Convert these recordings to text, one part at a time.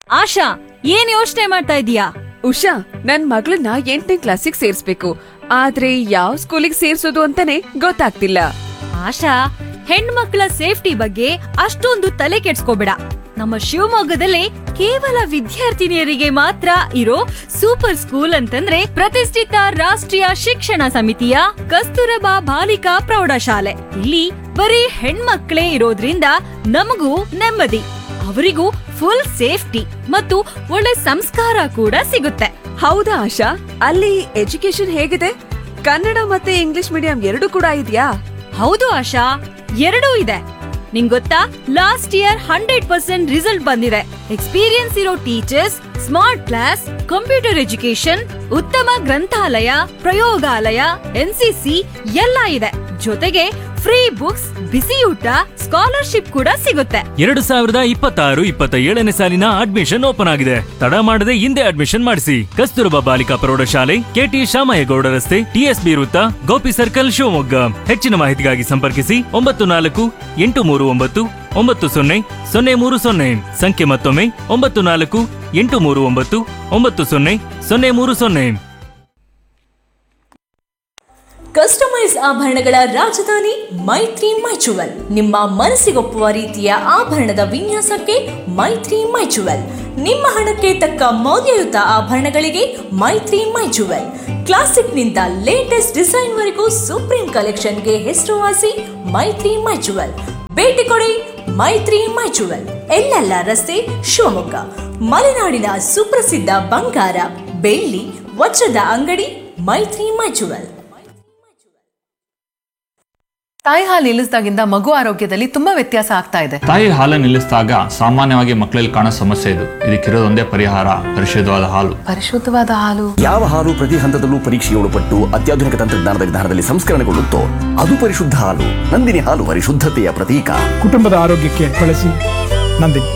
ಆಶಾ ಏನ್ ಯೋಚನೆ ಮಾಡ್ತಾ ಇದೀಯಾ ಉಷಾ ನನ್ ಮಗಳನ್ನ ಎಂಟನೇ ಕ್ಲಾಸಿಗೆ ಸೇರ್ಸ್ಬೇಕು ಆದ್ರೆ ಯಾವ ಸ್ಕೂಲಿಗೆ ಸೇರ್ಸೋದು ಅಂತಾನೆ ಗೊತ್ತಾಗ್ತಿಲ್ಲ ಆಶಾ ಹೆಣ್ಮಕ್ಳ ಸೇಫ್ಟಿ ಬಗ್ಗೆ ಅಷ್ಟೊಂದು ತಲೆ ಕೆಡ್ಸ್ಕೋಬೇಡ ನಮ್ಮ ಶಿವಮೊಗ್ಗದಲ್ಲಿ ಕೇವಲ ವಿದ್ಯಾರ್ಥಿನಿಯರಿಗೆ ಮಾತ್ರ ಇರೋ ಸೂಪರ್ ಸ್ಕೂಲ್ ಅಂತಂದ್ರೆ ಪ್ರತಿಷ್ಠಿತ ರಾಷ್ಟ್ರೀಯ ಶಿಕ್ಷಣ ಸಮಿತಿಯ ಕಸ್ತೂರಬಾ ಬಾಲಿಕಾ ಪ್ರೌಢಶಾಲೆ ಇಲ್ಲಿ ಬರೀ ಹೆಣ್ಮಕ್ಳೇ ಇರೋದ್ರಿಂದ ನಮಗೂ ನೆಮ್ಮದಿ ಅವರಿಗೂ ಫುಲ್ ಸೇಫ್ಟಿ ಮತ್ತು ಒಳ್ಳೆ ಸಂಸ್ಕಾರ ಕೂಡ ಸಿಗುತ್ತೆ ಹೌದಾ ಆಶಾ ಅಲ್ಲಿ ಎಜುಕೇಶನ್ ಹೇಗಿದೆ ಕನ್ನಡ ಮತ್ತೆ ಇಂಗ್ಲಿಷ್ ಮೀಡಿಯಂ ಎರಡು ಕೂಡ ಇದೆಯಾ ಹೌದು ಆಶಾ ಎರಡೂ ಇದೆ ನಿಂಗ್ ಗೊತ್ತಾ last year hundred percent result ಬಂದಿದೆ ಎಕ್ಸ್ಪೀರಿಯನ್ಸ್ ಇರೋ teachers smart class computer education ಉತ್ತಮ ಗ್ರಂಥಾಲಯ ಪ್ರಯೋಗಾಲಯ ಎನ್ಸಿಸಿ ಎಲ್ಲ ಇದೆ ಜೊತೆಗೆ ಫ್ರೀ ಬುಕ್ಸ್ ಬಿಸಿ ಊಟ ಸ್ಕಾಲರ್ಶಿಪ್ ಕೂಡ ಸಿಗುತ್ತೆ ಎರಡು ಸಾವಿರದ ಇಪ್ಪತ್ತಾರು ಇಪ್ಪತ್ತ ಏಳನೇ ಸಾಲಿನ ಅಡ್ಮಿಷನ್ ಓಪನ್ ಆಗಿದೆ ತಡ ಮಾಡದೆ ಹಿಂದೆ ಅಡ್ಮಿಷನ್ ಮಾಡಿಸಿ ಕಸ್ತೂರಬಾ ಬಾಲಿಕಾ ಪ್ರೌಢಶಾಲೆ ಕೆಟಿ ಶಾಮಯ್ಯಗೌಡ ರಸ್ತೆ ಟಿಎಸ್ಬಿ ವೃತ್ತ ಗೋಪಿ ಸರ್ಕಲ್ ಶಿವಮೊಗ್ಗ ಹೆಚ್ಚಿನ ಮಾಹಿತಿಗಾಗಿ ಸಂಪರ್ಕಿಸಿ ಒಂಬತ್ತು ನಾಲ್ಕು ಎಂಟು ಮೂರು ಒಂಬತ್ತು ಒಂಬತ್ತು ಸೊನ್ನೆ ಸೊನ್ನೆ ಮೂರು ಸೊನ್ನೆ ಸಂಖ್ಯೆ ಮತ್ತೊಮ್ಮೆ ಒಂಬತ್ತು ನಾಲ್ಕು ಎಂಟು ಮೂರು ಒಂಬತ್ತು ಒಂಬತ್ತು ಸೊನ್ನೆ ಸೊನ್ನೆ ಮೂರು ಸೊನ್ನೆ ಕಸ್ಟಮೈಸ್ ಆಭರಣಗಳ ರಾಜಧಾನಿ ಮೈತ್ರಿ ಮೈಚುವಲ್ ನಿಮ್ಮ ಮನಸ್ಸಿಗೊಪ್ಪುವ ರೀತಿಯ ಆಭರಣದ ವಿನ್ಯಾಸಕ್ಕೆ ಮೈತ್ರಿ ಮೈಚುವಲ್ ನಿಮ್ಮ ಹಣಕ್ಕೆ ತಕ್ಕ ಮೌಲ್ಯಯುತ ಆಭರಣಗಳಿಗೆ ಮೈತ್ರಿ ಮೈಚುವಲ್ ಕ್ಲಾಸಿಕ್ನಿಂದ ಲೇಟೆಸ್ಟ್ ಡಿಸೈನ್ವರೆಗೂ ಸುಪ್ರೀಂ ಕಲೆಕ್ಷನ್ಗೆ ಹೆಸರುವಾಸಿ ಮೈತ್ರಿ ಮೈಚುವಲ್ ಭೇಟಿ ಕೊಡಿ ಮೈತ್ರಿ ಮೈಚುವಲ್ ಎಲ್ಲೆಲ್ಲ ರಸ್ತೆ ಶಿವಮೊಗ್ಗ ಮಲೆನಾಡಿನ ಸುಪ್ರಸಿದ್ಧ ಬಂಗಾರ ಬೆಳ್ಳಿ ವಜ್ರದ ಅಂಗಡಿ ಮೈತ್ರಿ ಮೈಚುವಲ್ ತಾಯಿ ಹಾಲು ನಿಲ್ಲಿಸಿದಾಗಿಂದ ಮಗು ಆರೋಗ್ಯದಲ್ಲಿ ತುಂಬಾ ವ್ಯತ್ಯಾಸ ಆಗ್ತಾ ಇದೆ ತಾಯಿ ಹಾಲನ್ನು ನಿಲ್ಲಿಸಿದಾಗ ಸಾಮಾನ್ಯವಾಗಿ ಮಕ್ಕಳಲ್ಲಿ ಕಾಣೋ ಸಮಸ್ಯೆ ಇದು ಇದಕ್ಕಿರೋದೊಂದೇ ಪರಿಹಾರ ಪರಿಶುದ್ಧವಾದ ಹಾಲು ಪರಿಶುದ್ಧವಾದ ಹಾಲು ಯಾವ ಹಾಲು ಪ್ರತಿ ಹಂತದಲ್ಲೂ ಪರೀಕ್ಷೆಗೆ ಒಳಪಟ್ಟು ಅತ್ಯಾಧುನಿಕ ತಂತ್ರಜ್ಞಾನದ ವಿಧಾನದಲ್ಲಿ ಸಂಸ್ಕರಣೆಗೊಳ್ಳುತ್ತೋ ಅದು ಪರಿಶುದ್ಧ ಹಾಲು ನಂದಿನಿ ಹಾಲು ಪರಿಶುದ್ಧತೆಯ ಪ್ರತೀಕ ಕುಟುಂಬದ ಆರೋಗ್ಯಕ್ಕೆ ಬಳಸಿ ನಂದಿನಿ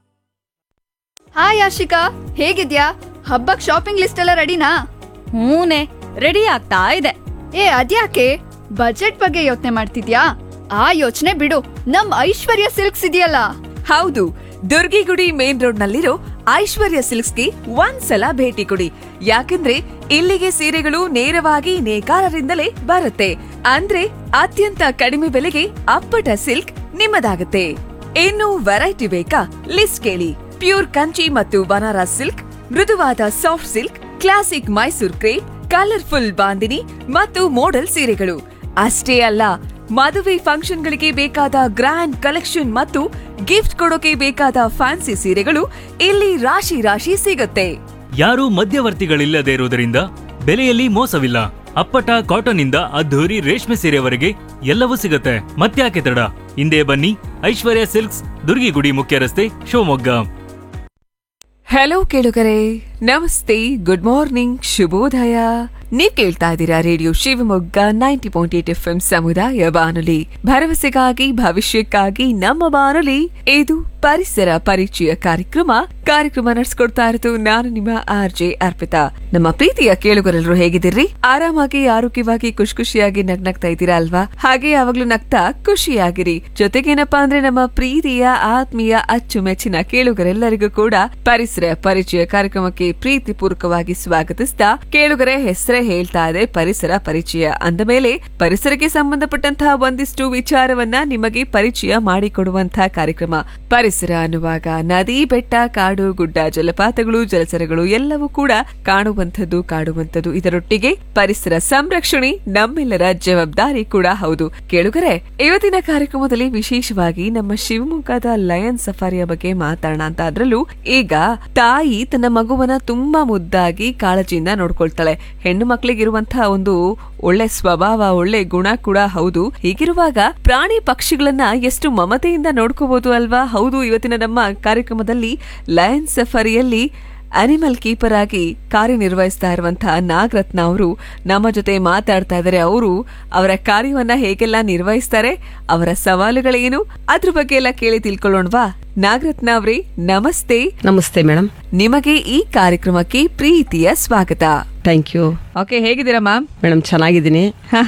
ಹಾಯ್ ಆಶಿಕಾ ಹೇಗಿದ್ಯಾ ಹಬ್ಬಕ್ ಶಾಪಿಂಗ್ ಲಿಸ್ಟ್ ಎಲ್ಲ ರೆಡಿನಾ ಹೂನೆ ರೆಡಿ ಆಗ್ತಾ ಇದೆ ಏ ಅದ್ಯಾಕೆ ಬಜೆಟ್ ಬಗ್ಗೆ ಯೋಚನೆ ಮಾಡ್ತಿದ್ಯಾ ಆ ಯೋಚನೆ ಬಿಡು ನಮ್ ಐಶ್ವರ್ಯ ಸಿಲ್ಕ್ಸ್ ಇದೆಯಲ್ಲ ಹೌದು ದುರ್ಗಿಗುಡಿ ಮೇನ್ ರೋಡ್ ನಲ್ಲಿರೋ ಐಶ್ವರ್ಯ ಸಿಲ್ಕ್ಸ್ಗೆ ಒಂದ್ಸಲ ಭೇಟಿ ಕೊಡಿ ಯಾಕಂದ್ರೆ ಇಲ್ಲಿಗೆ ಸೀರೆಗಳು ನೇರವಾಗಿ ನೇಕಾರರಿಂದಲೇ ಬರುತ್ತೆ ಅಂದ್ರೆ ಅತ್ಯಂತ ಕಡಿಮೆ ಬೆಲೆಗೆ ಅಪ್ಪಟ ಸಿಲ್ಕ್ ನಿಮ್ಮದಾಗುತ್ತೆ ಇನ್ನು ವೆರೈಟಿ ಬೇಕಾ ಲಿಸ್ಟ್ ಕೇಳಿ ಪ್ಯೂರ್ ಕಂಚಿ ಮತ್ತು ಬನಾರಸ್ ಸಿಲ್ಕ್ ಮೃದುವಾದ soft silk classic Mysore crepe colourful Bandhani ಮತ್ತು ಮೋಡಲ್ ಸೀರೆಗಳು ಅಷ್ಟೇ ಅಲ್ಲ ಮದುವೆ ಫಂಕ್ಷನ್ಗಳಿಗೆ ಬೇಕಾದ ಗ್ರ್ಯಾಂಡ್ ಕಲೆಕ್ಷನ್ ಮತ್ತು ಗಿಫ್ಟ್ ಕೊಡೋಕೆ ಬೇಕಾದ ಫ್ಯಾನ್ಸಿ ಸೀರೆಗಳು ಇಲ್ಲಿ ರಾಶಿ ರಾಶಿ ಸಿಗುತ್ತೆ ಯಾರೂ ಮಧ್ಯವರ್ತಿಗಳಿಲ್ಲದೆ ಇರುವುದರಿಂದ ಬೆಲೆಯಲ್ಲಿ ಮೋಸವಿಲ್ಲ ಅಪ್ಪಟ ಕಾಟನ್ ಇಂದ ಅದ್ಧೂರಿ ರೇಷ್ಮೆ ಸೀರೆವರೆಗೆ ಎಲ್ಲವೂ ಸಿಗುತ್ತೆ ಮತ್ತ್ಯಾಕೆ ತಡ ಹಿಂದೆ ಬನ್ನಿ ಐಶ್ವರ್ಯ ಸಿಲ್ಕ್ಸ್ ದುರ್ಗಿಗುಡಿ ಮುಖ್ಯ ರಸ್ತೆ ಶಿವಮೊಗ್ಗ ಹಲೋ ಕೇಳುಗರೆ ನಮಸ್ತೆ ಗುಡ್ ಮಾರ್ನಿಂಗ್ ಶುಭೋದಯ ನೀವ್ ಕೇಳ್ತಾ ಇದ್ದೀರಾ radio Shivamogga ninety point eight F M ಸಮುದಾಯ ಬಾನುಲಿ ಭರವಸೆಗಾಗಿ ಭವಿಷ್ಯಕ್ಕಾಗಿ ನಮ್ಮ ಬಾನುಲಿ ಇದು ಪರಿಸರ ಪರಿಚಯ ಕಾರ್ಯಕ್ರಮ ಕಾರ್ಯಕ್ರಮ ನಡೆಸ್ಕೊಡ್ತಾ ಇರೋದು ನಾನು ನಿಮ್ಮ ಆರ್ ಜೆ ಅರ್ಪಿತಾ ನಮ್ಮ ಪ್ರೀತಿಯ ಕೇಳುಗರೆಲ್ಲರೂ ಹೇಗಿದ್ದೀರಿ ಆರಾಮಾಗಿ ಆರೋಗ್ಯವಾಗಿ ಖುಷಿ ಖುಷಿಯಾಗಿ ನಗ್ನಗ್ತಾ ಇದ್ದೀರಾ ಅಲ್ವಾ ಹಾಗೆ ಯಾವಾಗ್ಲೂ ನಗ್ತಾ ಖುಷಿಯಾಗಿರಿ ಜೊತೆಗೇನಪ್ಪಾ ಅಂದ್ರೆ ನಮ್ಮ ಪ್ರೀತಿಯ ಆತ್ಮೀಯ ಅಚ್ಚುಮೆಚ್ಚಿನ ಕೇಳುಗರೆಲ್ಲರಿಗೂ ಕೂಡ ಪರಿಸರ ಪರಿಚಯ ಕಾರ್ಯಕ್ರಮಕ್ಕೆ ಪ್ರೀತಿ ಪೂರ್ವಕವಾಗಿ ಸ್ವಾಗತಿಸ್ತಾ ಕೇಳುಗರೆ ಹೆಸರೇ ಹೇಳ್ತಾ ಇದೆ ಪರಿಸರ ಪರಿಚಯ ಅಂದ ಮೇಲೆ ಪರಿಸರಕ್ಕೆ ಸಂಬಂಧಪಟ್ಟಂತಹ ಒಂದಿಷ್ಟು ವಿಚಾರವನ್ನ ನಿಮಗೆ ಪರಿಚಯ ಮಾಡಿಕೊಡುವಂತಹ ಕಾರ್ಯಕ್ರಮ ಪರಿಸರ ಅನ್ನುವಾಗ ನದಿ ಬೆಟ್ಟ ಕಾಡು ಗುಡ್ಡ ಜಲಪಾತಗಳು ಜಲಚರಗಳು ಎಲ್ಲವೂ ಕೂಡ ಕಾಣುವಂಥದ್ದು ಕಾಡುವಂಥದ್ದು ಇದರೊಟ್ಟಿಗೆ ಪರಿಸರ ಸಂರಕ್ಷಣೆ ನಮ್ಮೆಲ್ಲರ ಜವಾಬ್ದಾರಿ ಕೂಡ ಹೌದು ಕೇಳುಗರೆ ಇವತ್ತಿನ ಕಾರ್ಯಕ್ರಮದಲ್ಲಿ ವಿಶೇಷವಾಗಿ ನಮ್ಮ ಶಿವಮೊಗ್ಗದ ಲಯನ್ ಸಫಾರಿಯ ಬಗ್ಗೆ ಮಾತಾಡೋಣ ಅಂತ ಅದ್ರಲ್ಲೂ ಈಗ ತಾಯಿ ತನ್ನ ಮಗುವನ್ನ ತುಂಬಾ ಮುದ್ದಾಗಿ ಕಾಳಜಿಯಿಂದ ನೋಡ್ಕೊಳ್ತಾಳೆ ಹೆಣ್ಣು ಮಕ್ಕಳಿಗಿರುವಂತಹ ಒಂದು ಒಳ್ಳೆ ಸ್ವಭಾವ ಒಳ್ಳೆ ಗುಣ ಕೂಡ ಹೌದು ಹೀಗಿರುವಾಗ ಪ್ರಾಣಿ ಪಕ್ಷಿಗಳನ್ನ ಎಷ್ಟು ಮಮತೆಯಿಂದ ನೋಡ್ಕೋಬಹುದು ಅಲ್ವಾ ಹೌದು ಇವತ್ತಿನ ನಮ್ಮ ಕಾರ್ಯಕ್ರಮದಲ್ಲಿ ಲಯನ್ ಸಫಾರಿಯಲ್ಲಿ ಅನಿಮಲ್ ಕೀಪರ್ ಆಗಿ ಕಾರ್ಯನಿರ್ವಹಿಸ್ತಾ ಇರುವಂತಹ ನಾಗರತ್ನ ಅವರು ನಮ್ಮ ಜೊತೆ ಮಾತಾಡ್ತಾ ಇದ್ದಾರೆ ಅವರು ಅವರ ಕಾರ್ಯವನ್ನ ಹೇಗೆಲ್ಲ ನಿರ್ವಹಿಸ್ತಾರೆ ಅವರ ಸವಾಲುಗಳೇನು ಅದ್ರ ಬಗ್ಗೆ ಎಲ್ಲ ಕೇಳಿ ತಿಳ್ಕೊಳ್ಳೋಣವಾ ನಾಗರತ್ನ ಅವರೇ ನಮಸ್ತೆ ನಮಸ್ತೆ ಮೇಡಮ್ ನಿಮಗೆ ಈ ಕಾರ್ಯಕ್ರಮಕ್ಕೆ ಪ್ರೀತಿಯ ಸ್ವಾಗತ ಥ್ಯಾಂಕ್ ಯು ಓಕೆ ಹೇಗಿದ್ದೀರಾ ಮ್ಯಾಮ್ ಮೇಡಮ್ ಚೆನ್ನಾಗಿದ್ದೀನಿ ಹಾ ಹಾ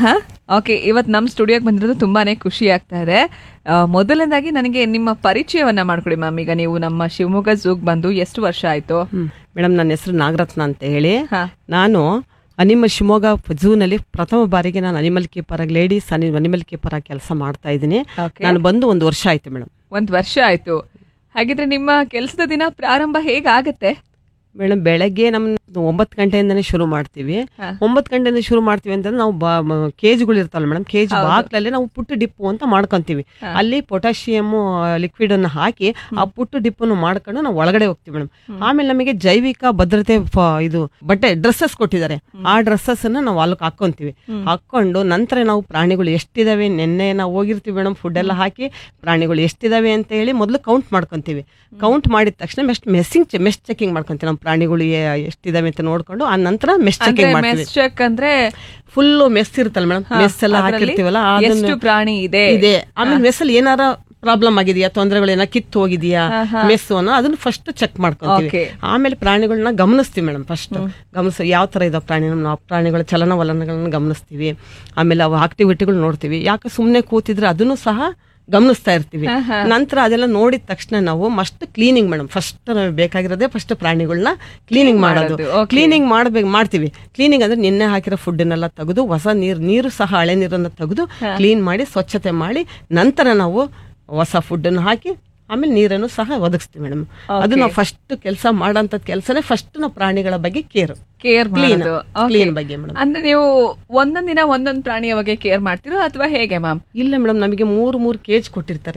ಓಕೆ ಇವತ್ತು ನಮ್ಮ ಸ್ಟುಡಿಯೋಗೆ ಬಂದಿರೋದು ತುಂಬಾನೇ ಖುಷಿ ಆಗ್ತಾ ಇದೆ ಆ, ಮೊದಲನೇದಾಗಿ ನನಗೆ ನಿಮ್ಮ ಪರಿಚಯವನ್ನ ಮಾಡ್ಕೊಡಿ ಮ್ಯಾಮ್ ಈಗ ನೀವು ನಮ್ಮ ಶಿವಮೊಗ್ಗ ಝೂಗ್ ಬಂದು ಎಷ್ಟು ವರ್ಷ ಆಯ್ತು ಮೇಡಮ್ ನನ್ನ ಹೆಸರು ನಾಗರತ್ನ ಅಂತ ಹೇಳಿ ಹಾ. ನಾನು ಅನಿಮಲ್ ಶಿವಮೊಗ್ಗ ಝೂನಲ್ಲಿ ಪ್ರಥಮ ಬಾರಿಗೆ ನಾನು ಅನಿಮಲ್ ಕೀಪರ್ ಆಗಿ ಲೇಡೀಸ್ ಅನಿಮಲ್ ಕೀಪರ್ ಆಗಿ ಕೆಲಸ ಮಾಡ್ತಾ ಇದ್ದೀನಿ Okay. ನಾನು ಬಂದು ಒಂದು ವರ್ಷ ಆಯ್ತು ಮೇಡಮ್ ಒಂದ್ ವರ್ಷ ಆಯ್ತು ಹಾಗಿದ್ರೆ ನಿಮ್ಮ ಕೆಲಸದ ದಿನ ಪ್ರಾರಂಭ ಹೇಗಾಗತ್ತೆ ಮೇಡಮ್ ಬೆಳಗ್ಗೆ ನಮ್ಮ ಒಂಬತ್ತು ಗಂಟೆಯಿಂದನೇ ಶುರು ಮಾಡ್ತೀವಿ ಹಾ. ಒಂಬತ್ತು ಗಂಟೆಯಿಂದ ಶುರು ಮಾಡ್ತೀವಿ ಅಂತಂದ್ರೆ ನಾವು ಬಾ ಕೇಜ್ಗಳು ಇರ್ತಲ್ಲ ಮೇಡಮ್ ಕೇಜ್ ಹೌದು. ಬಾಕ್ಲಲ್ಲಿ ನಾವು ಪುಟ್ಟು ಡಿಪ್ಪು ಅಂತ ಮಾಡ್ಕೊಂತೀವಿ ಹಾ. ಅಲ್ಲಿ ಪೊಟ್ಯಾಷಿಯಮ್ ಲಿಕ್ವಿಡ್ ಅನ್ನು ಹಾಕಿ ಆ ಪುಟ್ಟು ಡಿಪ್ಪನ್ನು ಮಾಡ್ಕೊಂಡು ನಾವು ಒಳಗಡೆ ಹೋಗ್ತೀವಿ ಮೇಡಮ್ ಆಮೇಲೆ ನಮಗೆ ಜೈವಿಕ ಭದ್ರತೆ ಫ- ಇದು ಬಟ್ಟೆ ಡ್ರೆಸ್ಸಸ್ ಕೊಟ್ಟಿದ್ದಾರೆ ಆ ಡ್ರೆಸ್ಸಸ್ ಅನ್ನ ನಾವು ಅಲ್ಲಕ್ಕೆ ಹಾಕೊಂತೀವಿ ಹಾಕೊಂಡು ನಂತರ ನಾವು ಪ್ರಾಣಿಗಳು ಎಷ್ಟಿದಾವೆ ನಿನ್ನೆ ನಾವು ಹೋಗಿರ್ತೀವಿ ಮೇಡಮ್ ಫುಡ್ ಎಲ್ಲ ಹಾಕಿ ಪ್ರಾಣಿಗಳು ಎಷ್ಟಿದಾವೆ ಅಂತ ಹೇಳಿ ಮೊದಲು ಕೌಂಟ್ ಮಾಡ್ಕೊಂತೀವಿ ಕೌಂಟ್ ಮಾಡಿದ ತಕ್ಷಣ ಮೆಸ್ಟ್ ಮೆಸ್ಸಿಂಗ್ ಮೆಸ್ ಚೆಕಿಂಗ್ ಮಾಡ್ಕೊಂತೀವಿ ನಮ್ಮ ಪ್ರಾಣಿಗಳು ಎ- ಎಷ್ಟಿದಾವೆ ಅಂತ ನೋಡ್ಕೊಂಡು ಆ ನಂತರ ಮೆಸ್ ಅಂದ್ರೆ ಚೆಕಿಂಗ್ ಮಾಡ್ತೀವಿ ಮೆಸ್ ಚೆಕ್ ಅಂದ್ರೆ ಫುಲ್ ಮೆಸ್ ಇರುತ್ತಲ್ಲ ಮೇಡಮ್ ಹಾ, ಮೆಸ್ ಎಲ್ಲ ಅದ್ರಲ್ಲಿ ಹಾಕಿರ್ತೀವಲ್ಲ ಎಷ್ಟು ಅದನ್ನ ಪ್ರಾಣಿ ಇದೆ ಇದೆ ಆಮೇಲೆ ಮೆಸ್ ಅಲ್ಲಿ ಏನಾರ ಪ್ರಾಬ್ಲಮ್ ಆಗಿದೆಯಾ ತೊಂದರೆಗಳು ಏನೋ ಕಿತ್ತು ಹೋಗಿದೆಯಾ ಮೆಸ್ ಅನ್ನೋ ಅದನ್ನ ಫಸ್ಟ್ ಚೆಕ್ ಮಾಡ್ಕೊಂತೀವಿ Okay. ಆಮೇಲೆ ಪ್ರಾಣಿಗಳನ್ನ ಗಮನಿಸ್ತೀವಿ ಮೇಡಮ್ ಫಸ್ಟ್ ಗಮನಿಸ ಯಾವ ತರ ಇದಾವೆ ಪ್ರಾಣಿ ನಾವು ಆ ಪ್ರಾಣಿಗಳ ಚಲನವಲನಗಳನ್ನ ಗಮನಿಸ್ತೀವಿ ಆಮೇಲೆ ಅವು ಆಕ್ಟಿವಿಟಿಗಳು ನೋಡ್ತೀವಿ ಯಾಕೆ ಸುಮ್ಮನೆ ಕೂತಿದ್ರೆ ಅದನ್ನು ಸಹ ಗಮನಿಸ್ತಾ ಇರ್ತೀವಿ ನಂತರ ಅದೆಲ್ಲ ನೋಡಿದ ತಕ್ಷಣ ನಾವು ಮಸ್ಟ್ ಕ್ಲೀನಿಂಗ್ ಮೇಡಮ್ ಫಸ್ಟ್ ನಮಗೆ ಬೇಕಾಗಿರೋದೇ ಫಸ್ಟ್ ಪ್ರಾಣಿಗಳನ್ನ ಕ್ಲೀನಿಂಗ್ ಮಾಡೋದು ಮಾಡೋದು, okay. ಕ್ಲೀನಿಂಗ್ ಮಾಡ್ಬೇಕು ಮಾಡ್ತೀವಿ ಕ್ಲೀನಿಂಗ್ ಅಂದ್ರೆ ನಿನ್ನೆ ಹಾಕಿರೋ ಫುಡ್ಡನ್ನೆಲ್ಲ ತೆಗೆದು ಹೊಸ ನೀರು ನೀರು ಸಹ ಹಳೆ ನೀರನ್ನು ತೆಗೆದು ಕ್ಲೀನ್ ಮಾಡಿ ಸ್ವಚ್ಛತೆ ಮಾಡಿ ನಂತರ ನಾವು ಹೊಸ ಫುಡ್ಡನ್ನು ಹಾಕಿ ಆಮೇಲೆ ನೀರನ್ನು ಸಹ ಒದಗಿಸ್ತೀವಿ ಮೇಡಮ್ ಅದು ನಾವು ಫಸ್ಟ್ ಕೆಲಸ ಮಾಡೋಂಥದ್ದು ಕೆಲಸನೇ ಫಸ್ಟ್ ನಾವು ಪ್ರಾಣಿಗಳ ಬಗ್ಗೆ ಕೇರ್ ಕೇರ್ Clean. ಮಾಡೋದು Clean Okay. ಬಗ್ಗೆ ಮೇಡಮ್ ಅಂದ್ರೆ ನೀವು ಒಂದೊಂದ್ ದಿನ ಒಂದೊಂದ್ ಪ್ರಾಣಿಯ ಬಗ್ಗೆ ಕೇರ್ ಮಾಡ್ತೀರೋ ಅಥವಾ ಹೇಗೆ ಮ್ಯಾಮ್ ಇಲ್ಲ ಮೇಡಮ್ ನಮಗೆ ಮೂರು ಮೂರು ಕೇಜ್ ಕೊಟ್ಟಿರ್ತಾರೆ